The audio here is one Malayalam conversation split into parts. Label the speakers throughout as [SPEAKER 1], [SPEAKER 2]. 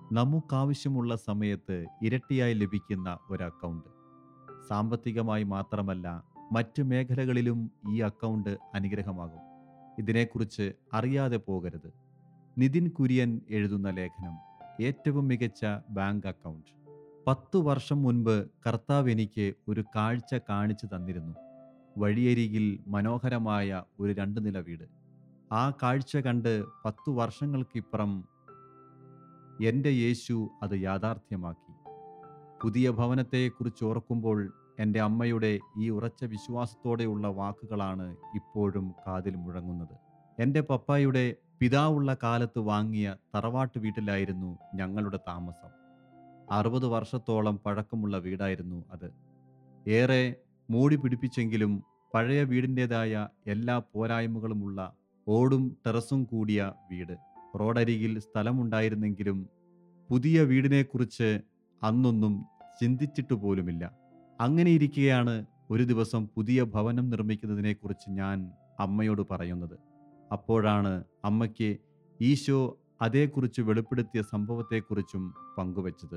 [SPEAKER 1] നമുക്കാവശ്യമുള്ള സമയത്ത് ഇരട്ടിയായി ലഭിക്കുന്ന ഒരു അക്കൗണ്ട് സാമ്പത്തികമായി മാത്രമല്ല മറ്റ് മേഖലകളിലും ഈ അക്കൗണ്ട് അനുഗ്രഹമാകും ഇതിനെക്കുറിച്ച് അറിയാതെ പോകരുത് നിതിൻ കുര്യൻ എഴുതുന്ന ലേഖനം ഏറ്റവും മികച്ച ബാങ്ക് അക്കൗണ്ട് പത്തു വർഷം മുൻപ് കർത്താവ് എനിക്ക് ഒരു കാഴ്ച കാണിച്ചു തന്നിരുന്നു വഴിയരികിൽ മനോഹരമായ ഒരു രണ്ട് നില വീട് ആ കാഴ്ച കണ്ട് പത്തു വർഷങ്ങൾക്കിപ്പുറം എൻ്റെ യേശു അത് യാഥാർത്ഥ്യമാക്കി പുതിയ ഭവനത്തെക്കുറിച്ച് ഓർക്കുമ്പോൾ എൻ്റെ അമ്മയുടെ ഈ ഉറച്ച വിശ്വാസത്തോടെയുള്ള വാക്കുകളാണ് ഇപ്പോഴും കാതിൽ മുഴങ്ങുന്നത് എൻ്റെ പപ്പായുടെ പിതാവുള്ള കാലത്ത് വാങ്ങിയ തറവാട്ട് വീട്ടിലായിരുന്നു ഞങ്ങളുടെ താമസം അറുപത് വർഷത്തോളം പഴക്കമുള്ള വീടായിരുന്നു അത് ഏറെ മൂടി പിടിപ്പിച്ചെങ്കിലും പഴയ വീടിൻ്റെതായ എല്ലാ പോരായ്മകളുമുള്ള ഓടും ടെറസും കൂടിയ വീട് റോഡരികിൽ സ്ഥലമുണ്ടായിരുന്നെങ്കിലും പുതിയ വീടിനെക്കുറിച്ച് അന്നൊന്നും ചിന്തിച്ചിട്ട് പോലുമില്ല അങ്ങനെ ഇരിക്കെയാണ് ഒരു ദിവസം പുതിയ ഭവനം നിർമ്മിക്കുന്നതിനെക്കുറിച്ച് ഞാൻ അമ്മയോട് പറയുന്നത് അപ്പോഴാണ് അമ്മയ്ക്ക് ഈശോ അതേക്കുറിച്ച് വെളിപ്പെടുത്തിയ സംഭവത്തെക്കുറിച്ചും പങ്കുവച്ചത്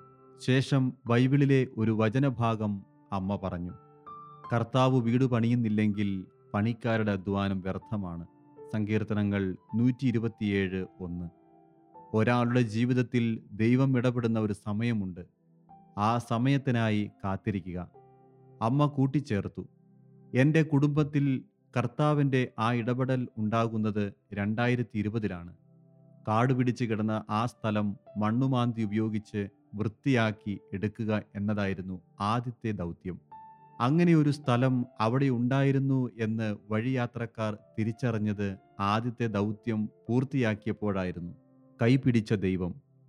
[SPEAKER 1] ശേഷം ബൈബിളിലെ ഒരു വചനഭാഗം അമ്മ പറഞ്ഞു കർത്താവ് വീട് പണിയുന്നില്ലെങ്കിൽ പണിക്കാരുടെ അധ്വാനം വ്യർത്ഥമാണ് സങ്കീർത്തനങ്ങൾ നൂറ്റി ഇരുപത്തിയേഴ് ഒന്ന് ഒരാളുടെ ജീവിതത്തിൽ ദൈവം ഇടപെടുന്ന ഒരു സമയമുണ്ട് ആ സമയത്തിനായി കാത്തിരിക്കുക അമ്മ കൂട്ടിച്ചേർത്തു എൻ്റെ കുടുംബത്തിൽ കർത്താവിൻ്റെ ആ ഇടപെടൽ ഉണ്ടാകുന്നത് രണ്ടായിരത്തി ഇരുപതിലാണ് കാട് പിടിച്ച് കിടന്ന ആ സ്ഥലം മണ്ണുമാന്തി ഉപയോഗിച്ച് വൃത്തിയാക്കി എടുക്കുക എന്നതായിരുന്നു ആദ്യത്തെ ദൗത്യം അങ്ങനെ ഒരു സ്ഥലം അവിടെ ഉണ്ടായിരുന്നു എന്ന് വഴിയാത്രക്കാർ തിരിച്ചറിഞ്ഞത് ആദ്യത്തെ ദൗത്യം പൂർത്തിയാക്കിയപ്പോഴായിരുന്നു കൈപിടിച്ച ദൈവം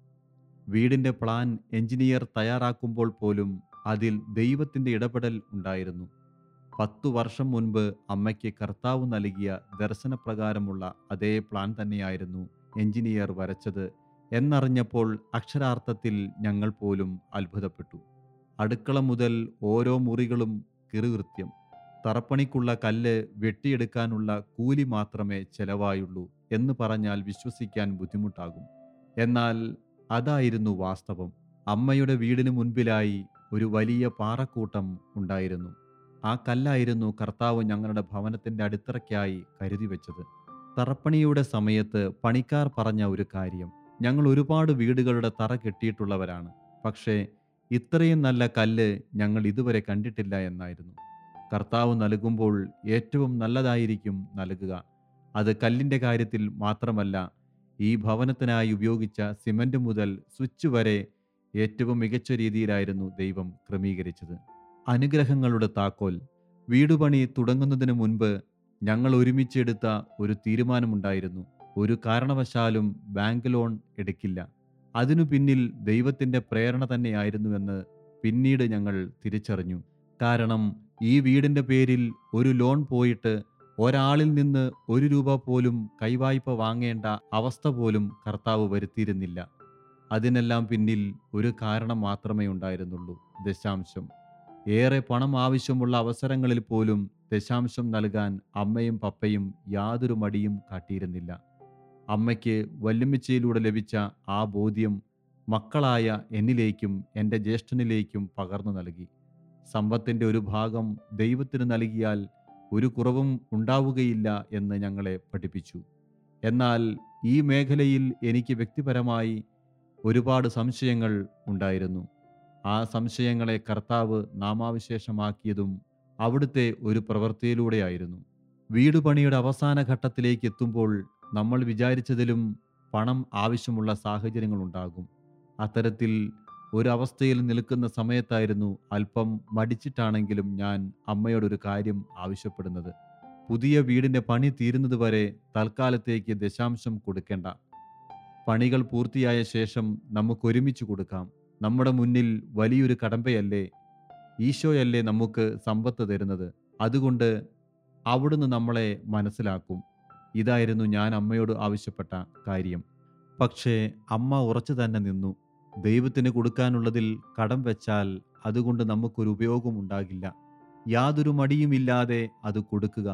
[SPEAKER 1] വീടിൻ്റെ പ്ലാൻ എഞ്ചിനീയർ തയ്യാറാക്കുമ്പോൾ പോലും അതിൽ ദൈവത്തിൻ്റെ ഇടപെടൽ ഉണ്ടായിരുന്നു പത്തു വർഷം മുൻപ് അമ്മയ്ക്ക് കർത്താവ് നൽകിയ ദർശനപ്രകാരമുള്ള അതേ പ്ലാൻ തന്നെയായിരുന്നു എഞ്ചിനീയർ വരച്ചത് എന്നറിഞ്ഞപ്പോൾ അക്ഷരാർത്ഥത്തിൽ ഞങ്ങൾ പോലും അത്ഭുതപ്പെട്ടു അടുക്കള മുതൽ ഓരോ മുറികളും കിറുകൃത്യം തറപ്പണിക്കുള്ള കല്ല് വെട്ടിയെടുക്കാനുള്ള കൂലി മാത്രമേ ചെലവായുള്ളൂ എന്ന് പറഞ്ഞാൽ വിശ്വസിക്കാൻ ബുദ്ധിമുട്ടാകും എന്നാൽ അതായിരുന്നു വാസ്തവം അമ്മയുടെ വീടിന് മുൻപിലായി ഒരു വലിയ പാറക്കൂട്ടം ഉണ്ടായിരുന്നു ആ കല്ലായിരുന്നു കർത്താവ് ഞങ്ങളുടെ ഭവനത്തിന്റെ അടിത്തറയ്ക്കായി കരുതി വെച്ചത് തറപ്പണിയുടെ സമയത്ത് പണിക്കാർ പറഞ്ഞ ഒരു കാര്യം ഞങ്ങൾ ഒരുപാട് വീടുകളുടെ തറ കെട്ടിയിട്ടുള്ളവരാണ് പക്ഷേ ഇത്രയും നല്ല കല്ല് ഞങ്ങൾ ഇതുവരെ കണ്ടിട്ടില്ല എന്നായിരുന്നു കർത്താവ് നൽകുമ്പോൾ ഏറ്റവും നല്ലതായിരിക്കും നൽകുക അത് കല്ലിൻ്റെ കാര്യത്തിൽ മാത്രമല്ല ഈ ഭവനത്തിനായി ഉപയോഗിച്ച സിമന്റ് മുതൽ സ്വിച്ച് വരെ ഏറ്റവും മികച്ച രീതിയിലായിരുന്നു ദൈവം ക്രമീകരിച്ചത് അനുഗ്രഹങ്ങളുടെ താക്കോൽ വീടുപണി തുടങ്ങുന്നതിന് മുൻപ് ഞങ്ങൾ ഒരുമിച്ചെടുത്ത ഒരു തീരുമാനമുണ്ടായിരുന്നു ഒരു കാരണവശാലും ബാങ്ക് ലോൺ എടുക്കില്ല അതിനു പിന്നിൽ ദൈവത്തിൻ്റെ പ്രേരണ തന്നെയായിരുന്നുവെന്ന് പിന്നീട് ഞങ്ങൾ തിരിച്ചറിഞ്ഞു കാരണം ഈ വീടിൻ്റെ പേരിൽ ഒരു ലോൺ പോയിട്ട് ഒരാളിൽ നിന്ന് ഒരു രൂപ പോലും കൈവായ്പ വാങ്ങേണ്ട അവസ്ഥ പോലും കർത്താവ് വരുത്തിയിരുന്നില്ല അതിനെല്ലാം പിന്നിൽ ഒരു കാരണം മാത്രമേ ഉണ്ടായിരുന്നുള്ളൂ ദശാംശം ഏറെ പണം ആവശ്യമുള്ള അവസരങ്ങളിൽ പോലും ദശാംശം നൽകാൻ അമ്മയും പപ്പയും യാതൊരു മടിയും കാട്ടിയിരുന്നില്ല അമ്മയ്ക്ക് വല്യമ്മച്ചയിലൂടെ ലഭിച്ച ആ ബോധ്യം മക്കളായ എന്നിലേക്കും എൻ്റെ ജ്യേഷ്ഠനിലേക്കും പകർന്നു നൽകി സമ്പത്തിൻ്റെ ഒരു ഭാഗം ദൈവത്തിന് നൽകിയാൽ ഒരു കുറവും ഉണ്ടാവുകയില്ല എന്ന് ഞങ്ങളെ പഠിപ്പിച്ചു എന്നാൽ ഈ മേഖലയിൽ എനിക്ക് വ്യക്തിപരമായി ഒരുപാട് സംശയങ്ങൾ ഉണ്ടായിരുന്നു ആ സംശയങ്ങളെ കർത്താവ് നാമാവിശേഷമാക്കിയതും അവിടുത്തെ ഒരു പ്രവൃത്തിയിലൂടെയായിരുന്നു വീട് പണിയുടെ അവസാന ഘട്ടത്തിലേക്ക് എത്തുമ്പോൾ നമ്മൾ വിചാരിച്ചതിലും പണം ആവശ്യമുള്ള സാഹചര്യങ്ങളുണ്ടാകും അത്തരത്തിൽ ഒരവസ്ഥയിൽ നിൽക്കുന്ന സമയത്തായിരുന്നു അല്പം മടിച്ചിട്ടാണെങ്കിലും ഞാൻ അമ്മയോടൊരു കാര്യം ആവശ്യപ്പെടുന്നത് പുതിയ വീടിൻ്റെ പണി തീരുന്നതുവരെ തൽക്കാലത്തേക്ക് ദശാംശം കൊടുക്കേണ്ട പണികൾ പൂർത്തിയായ ശേഷം നമുക്കൊരുമിച്ച് കൊടുക്കാം നമ്മുടെ മുന്നിൽ വലിയൊരു കടമ്പയല്ലേ ഈശോയല്ലേ നമുക്ക് സമ്പത്ത് തരുന്നത് അതുകൊണ്ട് അവിടുന്ന് നമ്മളെ മനസ്സിലാക്കും ഇതായിരുന്നു ഞാൻ അമ്മയോട് ആവശ്യപ്പെട്ട കാര്യം പക്ഷേ അമ്മ ഉറച്ചു തന്നെ നിന്നു ദൈവത്തിന് കൊടുക്കാനുള്ളതിൽ കടം വെച്ചാൽ അതുകൊണ്ട് നമുക്കൊരു ഉപയോഗം ഉണ്ടാകില്ല യാതൊരു മടിയുമില്ലാതെ അത് കൊടുക്കുക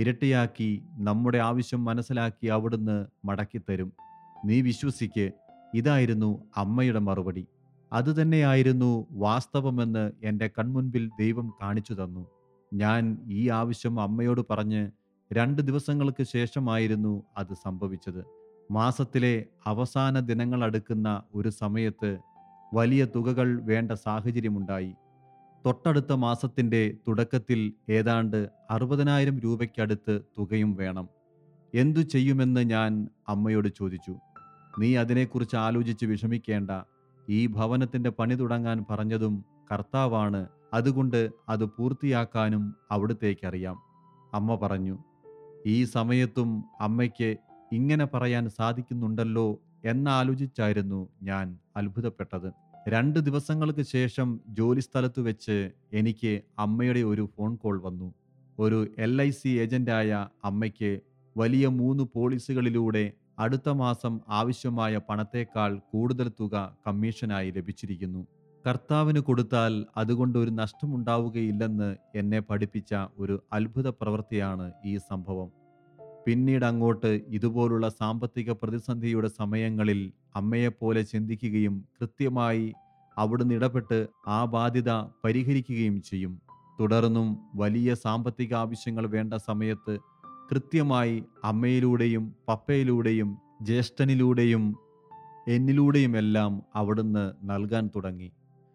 [SPEAKER 1] ഇരട്ടിയാക്കി നമ്മുടെ ആവശ്യം മനസ്സിലാക്കി അവിടുന്ന് മടക്കിത്തരും നീ വിശ്വസിക്ക് ഇതായിരുന്നു അമ്മയുടെ മറുപടി അതുതന്നെയായിരുന്നു വാസ്തവമെന്ന് എൻ്റെ കൺമുൻപിൽ ദൈവം കാണിച്ചു തന്നു ഞാൻ ഈ ആവശ്യം അമ്മയോട് പറഞ്ഞ് രണ്ട് ദിവസങ്ങൾക്ക് ശേഷമായിരുന്നു അത് സംഭവിച്ചത് മാസത്തിലെ അവസാന ദിനങ്ങൾ അടുക്കുന്ന ഒരു സമയത്ത് വലിയ തുകകൾ വേണ്ട സാഹചര്യമുണ്ടായി തൊട്ടടുത്ത മാസത്തിൻ്റെ തുടക്കത്തിൽ ഏതാണ്ട് അറുപതിനായിരം രൂപയ്ക്കടുത്ത് തുകയും വേണം എന്തു ചെയ്യുമെന്ന് ഞാൻ അമ്മയോട് ചോദിച്ചു നീ അതിനെക്കുറിച്ച് ആലോചിച്ച് വിഷമിക്കേണ്ട ഈ ഭവനത്തിൻ്റെ പണി തുടങ്ങാൻ പറഞ്ഞതും കർത്താവാണ് അതുകൊണ്ട് അത് പൂർത്തിയാക്കാനും അവിടുത്തേക്കറിയാം അമ്മ പറഞ്ഞു ഈ സമയത്തും അമ്മയ്ക്ക് ഇങ്ങനെ പറയാൻ സാധിക്കുന്നുണ്ടല്ലോ എന്നാലോചിച്ചായിരുന്നു ഞാൻ അത്ഭുതപ്പെട്ടത് രണ്ട് ദിവസങ്ങൾക്ക് ശേഷം ജോലിസ്ഥലത്ത് വെച്ച് എനിക്ക് അമ്മയുടെ ഒരു ഫോൺ കോൾ വന്നു ഒരു എൽ ഐ സി ഏജന്റായ അമ്മയ്ക്ക് വലിയ മൂന്ന് പോളിസികളിലൂടെ അടുത്ത മാസം ആവശ്യമായ പണത്തേക്കാൾ കൂടുതൽ തുക കമ്മീഷനായി ലഭിച്ചിരിക്കുന്നു കർത്താവിന് കൊടുത്താൽ അതുകൊണ്ട് ഒരു നഷ്ടമുണ്ടാവുകയില്ലെന്ന് എന്നെ പഠിപ്പിച്ച ഒരു അത്ഭുത പ്രവൃത്തിയാണ് ഈ സംഭവം പിന്നീട് അങ്ങോട്ട് ഇതുപോലുള്ള സാമ്പത്തിക പ്രതിസന്ധിയുടെ സമയങ്ങളിൽ അമ്മയെപ്പോലെ ചിന്തിക്കുകയും കൃത്യമായി അവിടുന്ന് ഇടപെട്ട് ആ ബാധ്യത പരിഹരിക്കുകയും ചെയ്യും തുടർന്നും വലിയ സാമ്പത്തിക ആവശ്യങ്ങൾ വേണ്ട സമയത്ത് കൃത്യമായി അമ്മയിലൂടെയും പപ്പയിലൂടെയും ജ്യേഷ്ഠനിലൂടെയും എന്നിലൂടെയുമെല്ലാം അവിടുന്ന് നൽകാൻ തുടങ്ങി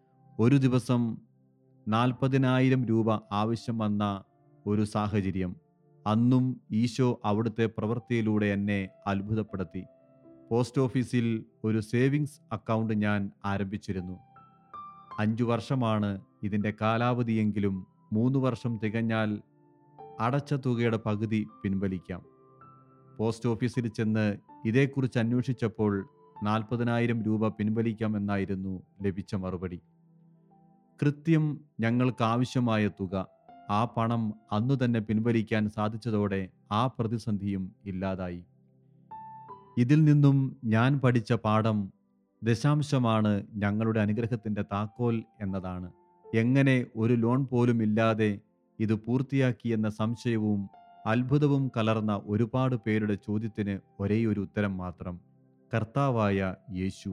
[SPEAKER 1] ഒരു ദിവസം നാൽപ്പതിനായിരം രൂപ ആവശ്യം വന്ന ഒരു സാഹചര്യം അന്നും ഈശോ അവിടുത്തെ പ്രവൃത്തിയിലൂടെ എന്നെ അത്ഭുതപ്പെടുത്തി പോസ്റ്റ് ഓഫീസിൽ ഒരു സേവിങ്സ് അക്കൗണ്ട് ഞാൻ ആരംഭിച്ചിരുന്നു അഞ്ചു വർഷമാണ് ഇതിൻ്റെ കാലാവധിയെങ്കിലും മൂന്ന് വർഷം തികഞ്ഞാൽ അടച്ച തുകയുടെ പകുതി പിൻവലിക്കാം പോസ്റ്റ് ഓഫീസിൽ ചെന്ന് ഇതേക്കുറിച്ച് അന്വേഷിച്ചപ്പോൾ നാൽപ്പതിനായിരം രൂപ പിൻവലിക്കാമെന്നായിരുന്നു ലഭിച്ച മറുപടി കൃത്യം ഞങ്ങൾക്ക് ആവശ്യമായ തുക ആ പണം അന്നു തന്നെ പിൻവലിക്കാൻ സാധിച്ചതോടെ ആ പ്രതിസന്ധിയും ഇല്ലാതായി ഇതിൽ നിന്നും ഞാൻ പഠിച്ച പാഠം ദശാംശമാണ് ഞങ്ങളുടെ അനുഗ്രഹത്തിൻ്റെ താക്കോൽ എന്നതാണ് എങ്ങനെ ഒരു ലോൺ പോലും ഇല്ലാതെ ഇത് പൂർത്തിയാക്കി എന്ന സംശയവും അത്ഭുതവും കലർന്ന ഒരുപാട് പേരുടെ ചോദ്യത്തിന് ഒരേയൊരു ഉത്തരം മാത്രം കർത്താവായ യേശു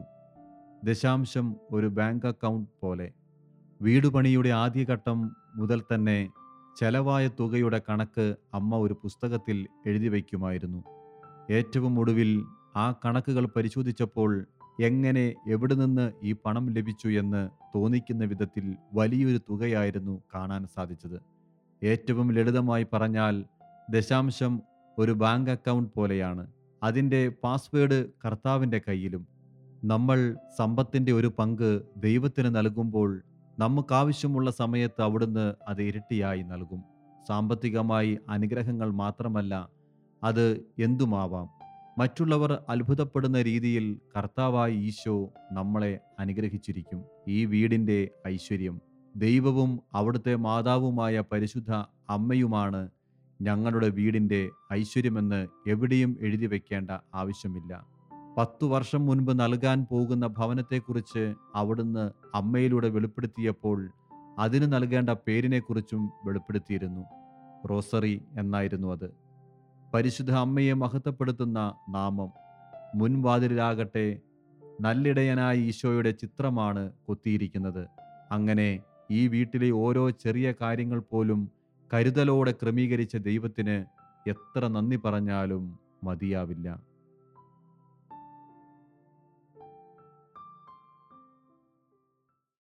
[SPEAKER 1] ദശാംശം ഒരു ബാങ്ക് അക്കൗണ്ട് പോലെ വീടുപണിയുടെ ആദ്യഘട്ടം മുതൽ തന്നെ ചെലവായ തുകയുടെ കണക്ക് അമ്മ ഒരു പുസ്തകത്തിൽ എഴുതി വയ്ക്കുമായിരുന്നു ഏറ്റവും ഒടുവിൽ ആ കണക്കുകൾ പരിശോധിച്ചപ്പോൾ എങ്ങനെ എവിടെ നിന്ന് ഈ പണം ലഭിച്ചു എന്ന് തോന്നിക്കുന്ന വിധത്തിൽ വലിയൊരു തുകയായിരുന്നു കാണാൻ സാധിച്ചത് ഏറ്റവും ലളിതമായി പറഞ്ഞാൽ ദശാംശം ഒരു ബാങ്ക് അക്കൗണ്ട് പോലെയാണ് അതിൻ്റെ പാസ്വേഡ് കർത്താവിൻ്റെ കയ്യിലും നമ്മൾ സമ്പത്തിൻ്റെ ഒരു പങ്ക് ദൈവത്തിന് നൽകുമ്പോൾ നമുക്കാവശ്യമുള്ള സമയത്ത് അവിടുന്ന് അത് ഇരട്ടിയായി നൽകും സാമ്പത്തികമായി അനുഗ്രഹങ്ങൾ മാത്രമല്ല അത് എന്തുമാവാം മറ്റുള്ളവർ അത്ഭുതപ്പെടുന്ന രീതിയിൽ കർത്താവായ ഈശോ നമ്മളെ അനുഗ്രഹിച്ചിരിക്കും ഈ വീടിൻ്റെ ഐശ്വര്യം ദൈവവും അവിടുത്തെ മാതാവുമായ പരിശുദ്ധ അമ്മയുമാണ് ഞങ്ങളുടെ വീടിൻ്റെ ഐശ്വര്യമെന്ന് എവിടെയും എഴുതി വെക്കേണ്ട ആവശ്യമില്ല പത്തു വർഷം മുൻപ് നൽകാൻ പോകുന്ന ഭവനത്തെക്കുറിച്ച് അവിടുന്ന് അമ്മയിലൂടെ വെളിപ്പെടുത്തിയപ്പോൾ അതിന് നൽകേണ്ട പേരിനെക്കുറിച്ചും വെളിപ്പെടുത്തിയിരുന്നു റോസറി എന്നായിരുന്നു അത് പരിശുദ്ധ അമ്മയെ മഹത്വപ്പെടുത്തുന്ന നാമം മുൻവാതിലിലാകട്ടെ നല്ലിടയനായ ഈശോയുടെ ചിത്രമാണ് കൊത്തിയിരിക്കുന്നത് അങ്ങനെ ഈ വീട്ടിലെ ഓരോ ചെറിയ കാര്യങ്ങൾ പോലും കരുതലോടെ ക്രമീകരിച്ച ദൈവത്തിന് എത്ര നന്ദി പറഞ്ഞാലും മതിയാവില്ല